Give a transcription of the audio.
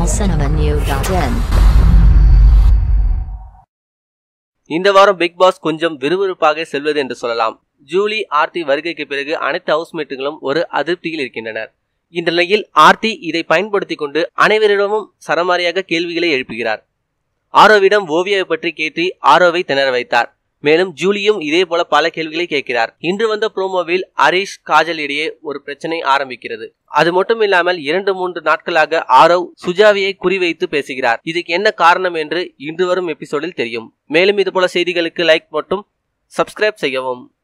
tamilcinemanew.in இந்த வாரம் big pass கொஞ்சம் விறுவிறுப்பாக செல்வது என்று சொல்லலாம் ஜூலி ஆர்த்தி வருகைக்கு பிறகு அனைத்து ஹவுஸ்மேட்டுகளும் ஒரு அதிருப்தியில் இருக்கின்றனர் இந்த நிலையில் ஆர்த்தி இதை பயன்படுத்திக் கொண்டு அனைவரிடமும் சரமாரியாக கேள்விகளை எழுப்புகிறார் ஆரோவிடம் ஓவியாவை பற்றி கேட்டு ஆரோவை திணற வைத்தார் மேலும் ஜூலியும் இதே போல பல கேள்விகளை கேட்கிறார் இன்று வந்த ப்ரோமோவில் ஹரிஷ் காஜல் இடையே ஒரு பிரச்சனை ஆரம்பிக்கிறது அது மட்டும் இல்லாமல் இரண்டு மூன்று நாட்களாக ஆரவ் சுஜாவியை குறிவைத்து பேசுகிறார் இதுக்கு என்ன காரணம் என்று இன்று வரும் எபிசோடில் தெரியும் மேலும் இது போல செய்திகளுக்கு லைக் மற்றும் சப்ஸ்கிரைப் செய்யவும்